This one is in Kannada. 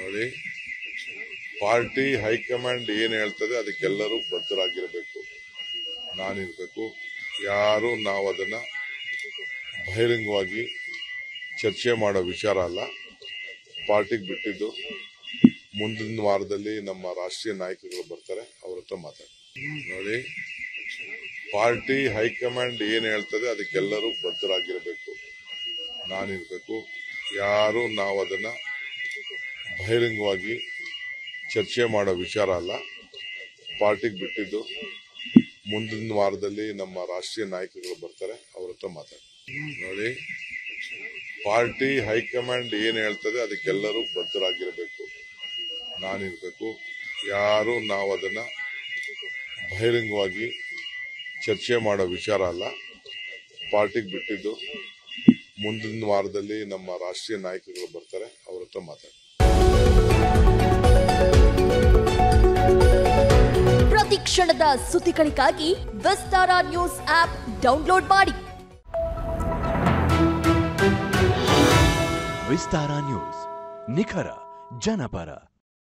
ನೋಡಿ ಪಾರ್ಟಿ ಹೈಕಮಾಂಡ್ ಏನ್ ಹೇಳ್ತದೆ ಅದಕ್ಕೆಲ್ಲರೂ ಬದ್ಧರಾಗಿರಬೇಕು ನಾನಿರ್ಬೇಕು ಯಾರು ನಾವು ಅದನ್ನ ಬಹಿರಂಗವಾಗಿ ಚರ್ಚೆ ಮಾಡೋ ವಿಚಾರ ಅಲ್ಲ ಪಾರ್ಟಿಗೆ ಬಿಟ್ಟಿದ್ದು ಮುಂದಿನ ವಾರದಲ್ಲಿ ನಮ್ಮ ರಾಷ್ಟ್ರೀಯ ನಾಯಕರುಗಳು ಬರ್ತಾರೆ ಅವ್ರ ಹತ್ರ ಮಾತಾಡಿ ನೋಡಿ ಪಾರ್ಟಿ ಹೈಕಮಾಂಡ್ ಏನ್ ಹೇಳ್ತದೆ ಅದಕ್ಕೆಲ್ಲರೂ ಬದ್ಧರಾಗಿರಬೇಕು ನಾನಿರ್ಬೇಕು ಯಾರು ನಾವು ಅದನ್ನ ಬಹಿರಂಗವಾಗಿ ಚರ್ಚೆ ಮಾಡೋ ವಿಚಾರ ಅಲ್ಲ ಪಾರ್ಟಿಗೆ ಬಿಟ್ಟಿದ್ದು ಮುಂದಿನ ವಾರದಲ್ಲಿ ನಮ್ಮ ರಾಷ್ಟ್ರೀಯ ನಾಯಕರುಗಳು ಬರ್ತಾರೆ ಅವ್ರ ಹತ್ರ ಮಾತಾಡಿ ನೋಡಿ ಪಾರ್ಟಿ ಹೈಕಮಾಂಡ್ ಏನ್ ಹೇಳ್ತದೆ ಅದಕ್ಕೆಲ್ಲರೂ ಬದ್ಧರಾಗಿರಬೇಕು ನಾನಿರ್ಬೇಕು ಯಾರು ನಾವು ಅದನ್ನ ಬಹಿರಂಗವಾಗಿ ಚರ್ಚೆ ಮಾಡೋ ವಿಚಾರ ಅಲ್ಲ ಪಾರ್ಟಿಗೆ ಬಿಟ್ಟಿದ್ದು ಮುಂದಿನ ವಾರದಲ್ಲಿ ನಮ್ಮ ರಾಷ್ಟ್ರೀಯ ನಾಯಕರುಗಳು ಬರ್ತಾರೆ ಅವ್ರ ಹತ್ರ ಮಾತಾಡಿ ಪ್ರತಿ ಕ್ಷಣದ ಸುದ್ದಿಗಳಿಗಾಗಿ ವಿಸ್ತಾರ ನ್ಯೂಸ್ ಆಪ್ ಡೌನ್ಲೋಡ್ ಮಾಡಿ ವಿಸ್ತಾರ ನ್ಯೂಸ್ ನಿಖರ ಜನಪರ